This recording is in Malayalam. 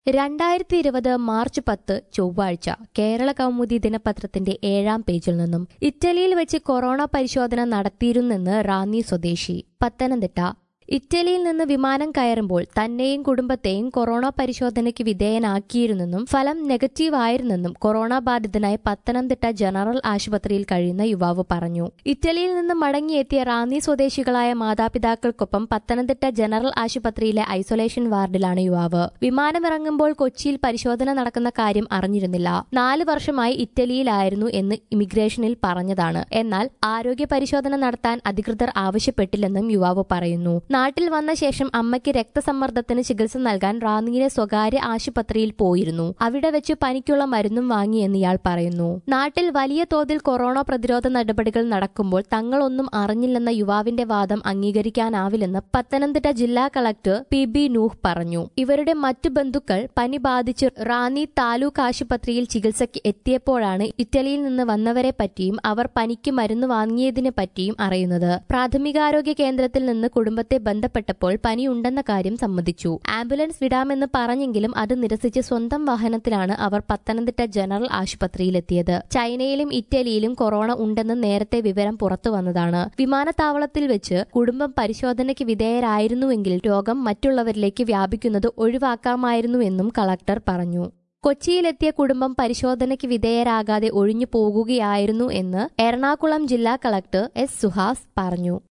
രണ്ടായിരത്തി ഇരുപത് മാർച്ച് പത്ത് ചൊവ്വാഴ്ച കേരള കൗമുദി ദിനപത്രത്തിന്റെ ഏഴാം പേജിൽ നിന്നും ഇറ്റലിയിൽ വെച്ച് കൊറോണ പരിശോധന നടത്തിയിരുന്നെന്ന് റാന്നി സ്വദേശി പത്തനംതിട്ട ഇറ്റലിയിൽ നിന്ന് വിമാനം കയറുമ്പോൾ തന്നെയും കുടുംബത്തെയും കൊറോണ പരിശോധനയ്ക്ക് വിധേയനാക്കിയിരുന്നെന്നും ഫലം നെഗറ്റീവ് ആയിരുന്നെന്നും കൊറോണ ബാധിതനായി പത്തനംതിട്ട ജനറൽ ആശുപത്രിയിൽ കഴിയുന്ന യുവാവ് പറഞ്ഞു ഇറ്റലിയിൽ നിന്ന് മടങ്ങിയെത്തിയ റാന്നി സ്വദേശികളായ മാതാപിതാക്കൾക്കൊപ്പം പത്തനംതിട്ട ജനറൽ ആശുപത്രിയിലെ ഐസൊലേഷൻ വാർഡിലാണ് യുവാവ് വിമാനമിറങ്ങുമ്പോൾ കൊച്ചിയിൽ പരിശോധന നടക്കുന്ന കാര്യം അറിഞ്ഞിരുന്നില്ല നാല് വർഷമായി ഇറ്റലിയിലായിരുന്നു എന്ന് ഇമിഗ്രേഷനിൽ പറഞ്ഞതാണ് എന്നാൽ ആരോഗ്യ പരിശോധന നടത്താൻ അധികൃതർ ആവശ്യപ്പെട്ടില്ലെന്നും യുവാവ് പറയുന്നു നാട്ടിൽ വന്ന ശേഷം അമ്മയ്ക്ക് രക്തസമ്മർദ്ദത്തിന് ചികിത്സ നൽകാൻ റാന്നിയിലെ സ്വകാര്യ ആശുപത്രിയിൽ പോയിരുന്നു അവിടെ വെച്ച് പനിക്കുള്ള മരുന്നും വാങ്ങിയെന്ന് ഇയാൾ പറയുന്നു നാട്ടിൽ വലിയ തോതിൽ കൊറോണ പ്രതിരോധ നടപടികൾ നടക്കുമ്പോൾ തങ്ങളൊന്നും അറിഞ്ഞില്ലെന്ന യുവാവിന്റെ വാദം അംഗീകരിക്കാനാവില്ലെന്ന് പത്തനംതിട്ട ജില്ലാ കളക്ടർ പി ബി നൂഹ് പറഞ്ഞു ഇവരുടെ മറ്റു ബന്ധുക്കൾ പനി ബാധിച്ച് റാന്നി താലൂക്ക് ആശുപത്രിയിൽ ചികിത്സയ്ക്ക് എത്തിയപ്പോഴാണ് ഇറ്റലിയിൽ നിന്ന് വന്നവരെ പറ്റിയും അവർ പനിക്ക് മരുന്ന് വാങ്ങിയതിനെ പറ്റിയും അറിയുന്നത് പ്രാഥമികാരോഗ്യ കേന്ദ്രത്തിൽ നിന്ന് കുടുംബത്തെ ബന്ധപ്പെട്ടപ്പോൾ പനിയുണ്ടെന്ന കാര്യം സമ്മതിച്ചു ആംബുലൻസ് വിടാമെന്ന് പറഞ്ഞെങ്കിലും അത് നിരസിച്ച് സ്വന്തം വാഹനത്തിലാണ് അവർ പത്തനംതിട്ട ജനറൽ ആശുപത്രിയിലെത്തിയത് ചൈനയിലും ഇറ്റലിയിലും കൊറോണ ഉണ്ടെന്ന് നേരത്തെ വിവരം പുറത്തു വന്നതാണ് വിമാനത്താവളത്തിൽ വെച്ച് കുടുംബം പരിശോധനയ്ക്ക് വിധേയരായിരുന്നുവെങ്കിൽ രോഗം മറ്റുള്ളവരിലേക്ക് വ്യാപിക്കുന്നത് ഒഴിവാക്കാമായിരുന്നുവെന്നും കളക്ടർ പറഞ്ഞു കൊച്ചിയിലെത്തിയ കുടുംബം പരിശോധനയ്ക്ക് വിധേയരാകാതെ ഒഴിഞ്ഞു പോകുകയായിരുന്നു എന്ന് എറണാകുളം ജില്ലാ കളക്ടർ എസ് സുഹാസ് പറഞ്ഞു